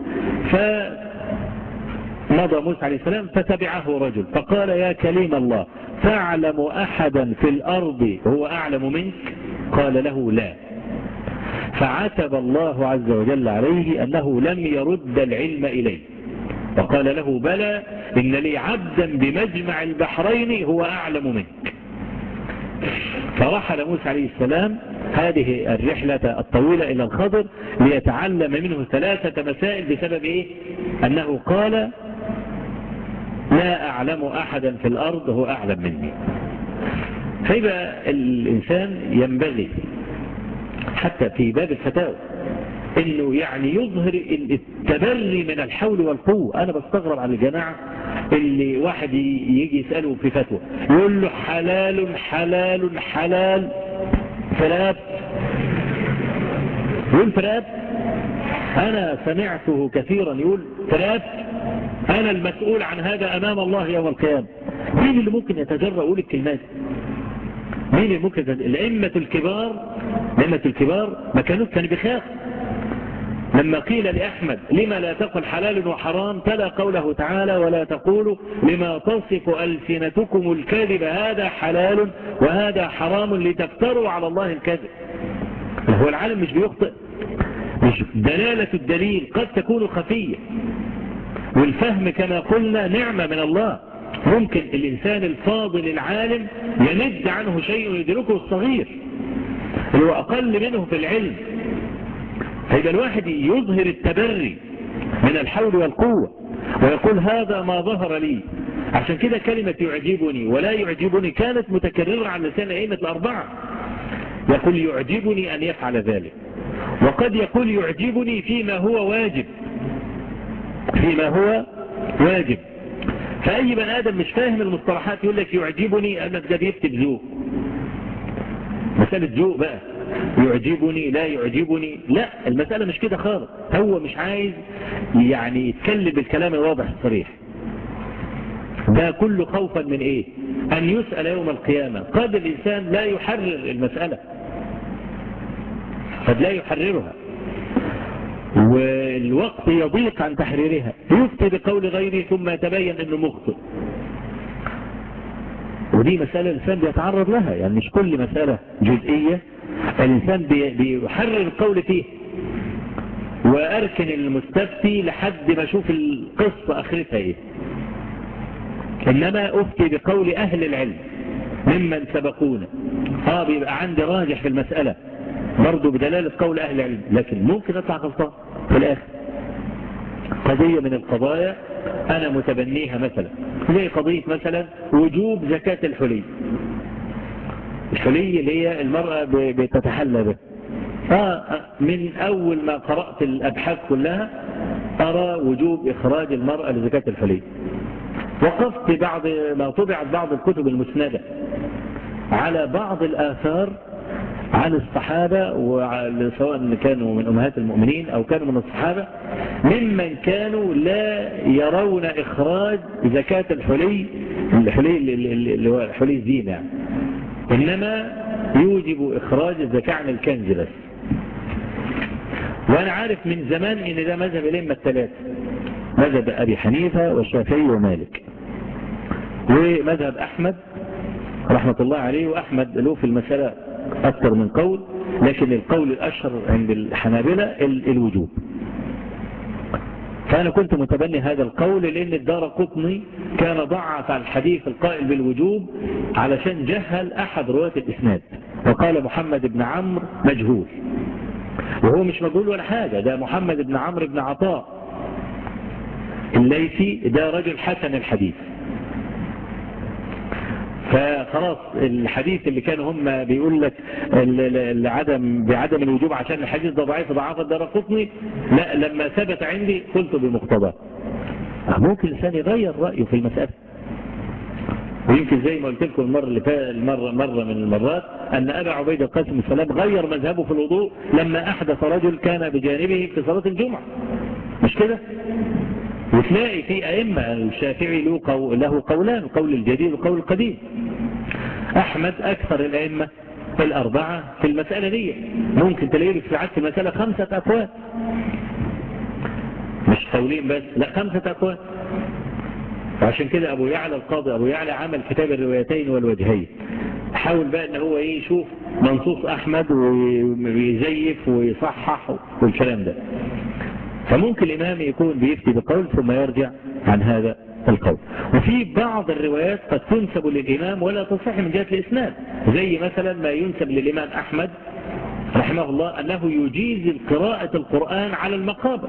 فمضى موسى عليه السلام فتبعه رجل فقال يا كليم الله تعلم أحدا في الأرض هو أعلم منك قال له لا فعتب الله عز وجل عليه أنه لم يرد العلم إليه وقال له بلى إن لي عبدا بمجمع البحرين هو أعلم منك فرحل موسى عليه السلام هذه الرحلة الطويلة إلى الخضر ليتعلم منه ثلاثة مسائل بسبب إيه أنه قال لا أعلم أحدا في الأرض هو أعلم مني فيبقى الإنسان ينبغي حتى في باب الفتاوى انه يعني يظهر التبري من الحول والقوة انا بستغرب على الجماعة اللي واحد يجي يسأله في فتوى يقول له حلال حلال حلال فراب يقول فراب أنا سمعته كثيرا يقول ثلاث أنا المسؤول عن هذا أمام الله يوم القيامة مين اللي ممكن يتجرأ يقول الكلمات مين اللي ممكن الأئمة الكبار الأئمة الكبار ما كانوا كانوا بيخافوا لما قيل لأحمد لما لا تقل حلال وحرام تلا قوله تعالى ولا تقولوا لما تصف ألسنتكم الكذب هذا حلال وهذا حرام لتفتروا على الله الكذب هو العالم مش بيخطئ مش دلالة الدليل قد تكون خفية والفهم كما قلنا نعمة من الله ممكن الإنسان الفاضل العالم يند عنه شيء يدركه الصغير اللي هو أقل منه في العلم هيبقى الواحد يظهر التبري من الحول والقوة ويقول هذا ما ظهر لي عشان كده كلمة يعجبني ولا يعجبني كانت متكررة على لسان أئمة الأربعة يقول يعجبني أن يفعل ذلك وقد يقول يعجبني فيما هو واجب فيما هو واجب فأي بني آدم مش فاهم المصطلحات يقول لك يعجبني أنك ده بيكتب ذوق مسألة ذوق بقى يعجبني لا يعجبني لا المسألة مش كده خالص هو مش عايز يعني يتكلم بالكلام الواضح الصريح ده كله خوفا من ايه ان يسأل يوم القيامة قد الانسان لا يحرر المسألة قد لا يحررها والوقت يضيق عن تحريرها يفتي بقول غيره ثم يتبين انه مخطئ ودي مسألة الإنسان بيتعرض لها يعني مش كل مسألة جزئية الإنسان بيحرر القول فيه وأركن المستفتي لحد ما أشوف القصة آخرتها إيه إنما أفتي بقول أهل العلم ممن سبقونا آه بيبقى عندي راجح في المسألة برضه بدلالة قول أهل العلم لكن ممكن أطلع غلطان في الآخر قضية من القضايا أنا متبنيها مثلا زي قضية مثلا وجوب زكاة الحلي الحلي اللي هي المرأة بتتحلى به آه من أول ما قرأت الأبحاث كلها أرى وجوب إخراج المرأة لزكاة الحلي وقفت بعض ما طبعت بعض الكتب المسندة على بعض الآثار عن الصحابة سواء كانوا من أمهات المؤمنين أو كانوا من الصحابة ممن كانوا لا يرون إخراج زكاة الحلي الحلي اللي هو الحلي الزينة يعني. إنما يوجب إخراج الزكاة عن الكنز بس وأنا عارف من زمان إن ده مذهب الأئمة الثلاثة مذهب أبي حنيفة والشافعي ومالك ومذهب أحمد رحمة الله عليه وأحمد له في المسألة أكثر من قول لكن القول الأشهر عند الحنابلة الوجوب فأنا كنت متبني هذا القول لأن الدار قطني كان ضعف الحديث القائل بالوجوب علشان جهل أحد رواة الإسناد وقال محمد بن عمرو مجهول وهو مش مجهول ولا حاجة ده محمد بن عمرو بن عطاء الليثي ده رجل حسن الحديث فخلاص الحديث اللي كانوا هم بيقول لك العدم بعدم الوجوب عشان الحديث ده ضعيف ضعف الدار قطني لا لما ثبت عندي قلت بمقتضاه ممكن الإنسان يغير رأيه في المسألة ويمكن زي ما قلت لكم المرة اللي فاتت المرة مرة من المرات أن أبا عبيد القاسم السلام غير مذهبه في الوضوء لما أحدث رجل كان بجانبه في صلاة الجمعة مش كده وتلاقي في أئمة الشافعي له, قو... له قولان القول الجديد والقول القديم أحمد أكثر الأئمة الأربعة في المسألة دي ممكن تلاقي لك ساعات في المسألة خمسة أقوال مش قولين بس لا خمسة أقوال وعشان كده أبو يعلى القاضي أبو يعلى عمل كتاب الروايتين والوجهين حاول بقى ان هو ايه يشوف منصوص احمد ويزيف ويصحح والكلام ده فممكن الإمام يكون بيفتي بقول ثم يرجع عن هذا القول وفي بعض الروايات قد تنسب للإمام ولا تصح من جهة الإسناد زي مثلا ما ينسب للإمام أحمد رحمه الله أنه يجيز قراءة القرآن على المقابر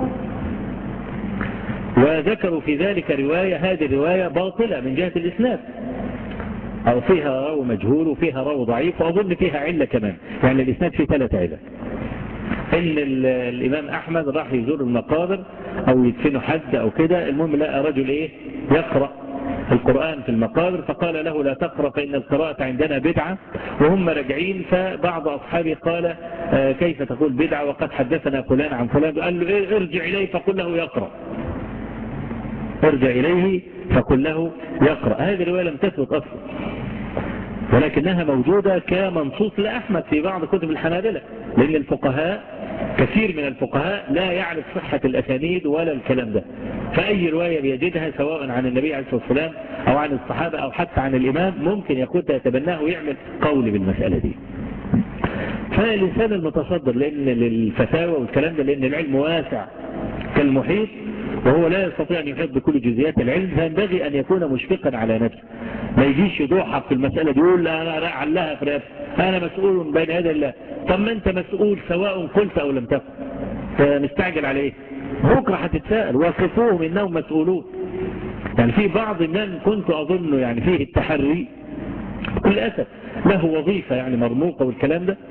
وذكروا في ذلك رواية هذه الرواية باطلة من جهة الإسناد أو فيها راو مجهول وفيها راو ضعيف وأظن فيها علة كمان يعني الإسناد فيه ثلاث علة ان الامام احمد راح يزور المقابر او يدفنوا حد او كده المهم لقى رجل ايه يقرأ القرآن في المقابر فقال له لا تقرأ فإن القراءة عندنا بدعة وهم راجعين فبعض أصحابي قال كيف تقول بدعة وقد حدثنا فلان عن فلان قال له ارجع إليه فقل له يقرأ ارجع إليه فقل له يقرأ هذه الرواية لم تثبت أصلا ولكنها موجودة كمنصوص لأحمد في بعض كتب الحنابلة لأن الفقهاء كثير من الفقهاء لا يعرف صحة الأسانيد ولا الكلام ده فأي رواية بيجدها سواء عن النبي عليه الصلاة والسلام أو عن الصحابة أو حتى عن الإمام ممكن يكون يتبناه ويعمل قول بالمسألة دي فالإنسان المتصدر لأن للفتاوى والكلام ده لأن العلم واسع كالمحيط وهو لا يستطيع أن يحيط بكل جزئيات العلم فينبغي أن يكون مشفقا على نفسه ما يجيش يضحك في المسألة دي يقول لا أنا علها في رأسي أنا مسؤول بين يدي الله طب ما أنت مسؤول سواء قلت أو لم تقل مستعجل على إيه بكرة هتتساءل وصفوهم إنهم مسؤولون يعني في بعض من كنت أظن يعني فيه التحري كل أسف له وظيفة يعني مرموقة والكلام ده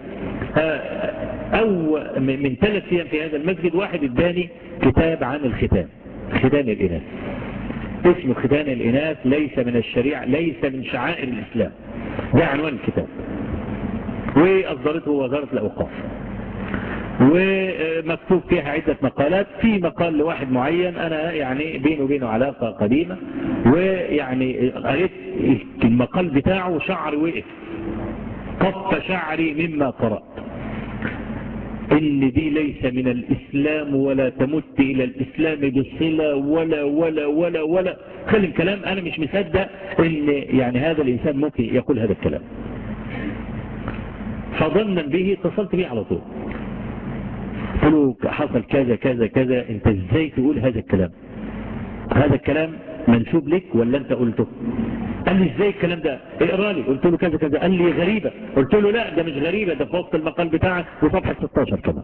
أو من ثلاث أيام في هذا المسجد واحد اداني كتاب عن الختان ختان الإناث اسمه ختان الإناث ليس من الشريعة ليس من شعائر الإسلام ده عنوان الكتاب وأصدرته وزارة الأوقاف ومكتوب فيها عدة مقالات في مقال لواحد معين أنا يعني بينه وبينه علاقة قديمة ويعني قريت المقال بتاعه شعري وقف قف شعري مما قرأت إن دي ليس من الإسلام ولا تمت إلى الإسلام بصلة ولا ولا ولا ولا خلي الكلام أنا مش مصدق إن يعني هذا الإنسان ممكن يقول هذا الكلام فظنا به اتصلت به على طول قلت له حصل كذا كذا كذا انت ازاي تقول هذا الكلام هذا الكلام منسوب لك ولا انت قلته قال لي ازاي الكلام ده اقرا لي قلت له كذا كذا قال لي غريبة قلت له لا ده مش غريبة ده في وسط المقال بتاعك وصفحة 16 كمان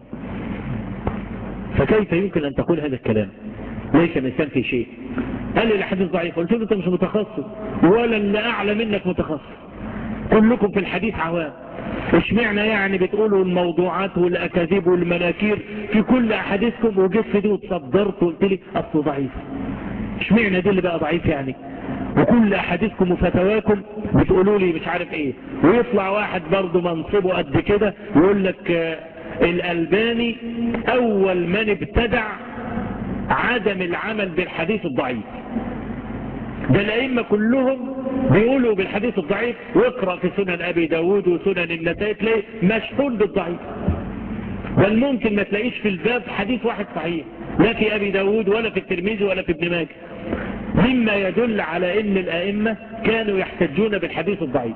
فكيف يمكن ان تقول هذا الكلام ليس الانسان في شيء قال لي الحديث ضعيف قلت له انت مش متخصص ولا اللي اعلى منك متخصص كلكم في الحديث عوام اشمعنا يعني بتقولوا الموضوعات والاكاذيب والمناكير في كل احاديثكم وجيت في دي وتصدرت وقلت لي اصله ضعيف اشمعنا دي اللي بقى ضعيف يعني وكل احاديثكم وفتواكم بتقولوا لي مش عارف ايه ويطلع واحد برضه منصبه قد كده يقول لك آه الالباني اول من ابتدع عدم العمل بالحديث الضعيف ده الأئمة كلهم بيقولوا بالحديث الضعيف واقرأ في سنن أبي داود وسنن النسائي تلاقي مشحون بالضعيف بل ممكن ما تلاقيش في الباب حديث واحد صحيح لا في أبي داود ولا في الترمذي ولا في ابن ماجه مما يدل على ان الأئمة كانوا يحتجون بالحديث الضعيف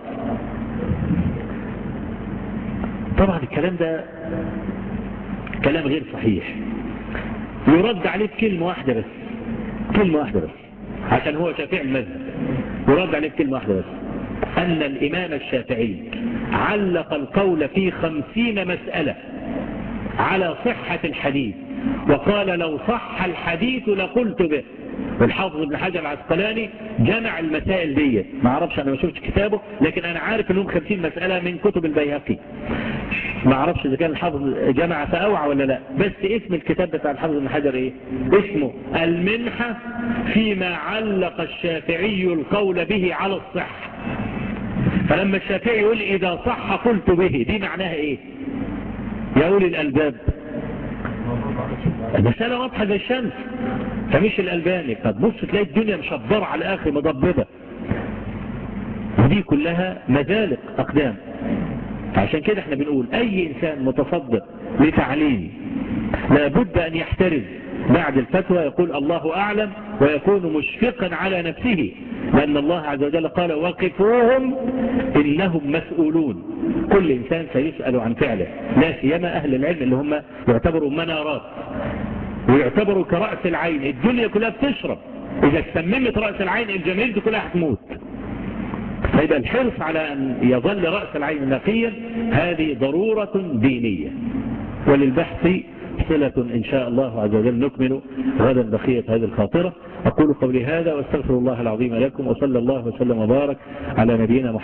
طبعا الكلام ده كلام غير صحيح يرد عليه بكلمة واحدة بس كلمة واحدة بس عشان هو شافعي المذهب يرد عليه بكلمة واحدة بس أن الإمام الشافعي علق القول في خمسين مسألة على صحة الحديث وقال لو صح الحديث لقلت به والحافظ ابن حجر العسقلاني جمع المسائل دي ما اعرفش انا ما شفتش كتابه لكن انا عارف انهم 50 مسألة من كتب البيهقي ما اعرفش اذا كان الحافظ جمع فاوعى ولا لا بس اسم الكتاب بتاع الحافظ ابن حجر ايه اسمه المنحة فيما علق الشافعي القول به على الصحة فلما الشافعي يقول اذا صح قلت به دي معناها ايه يا اولي الالباب المسألة واضحة زي الشمس فمش الألباني فتبص تلاقي الدنيا مشبرة على الآخر مضببة ودي كلها مزالق أقدام عشان كده احنا بنقول أي إنسان متصدر لتعليم لابد أن يحترز بعد الفتوى يقول الله أعلم ويكون مشفقا على نفسه لأن الله عز وجل قال وقفوهم إنهم مسؤولون كل إنسان سيسأل عن فعله لا سيما أهل العلم اللي هم يعتبروا منارات ويعتبروا كرأس العين الدنيا كلها بتشرب إذا استممت رأس العين الجماهير دي كلها هتموت فيبقى الحرص على أن يظل رأس العين نقيا هذه ضرورة دينية وللبحث صلة إن شاء الله عز وجل نكمل غدا بقية هذه الخاطرة أقول قولي هذا واستغفر الله العظيم لكم وصلى الله وسلم وبارك على نبينا محمد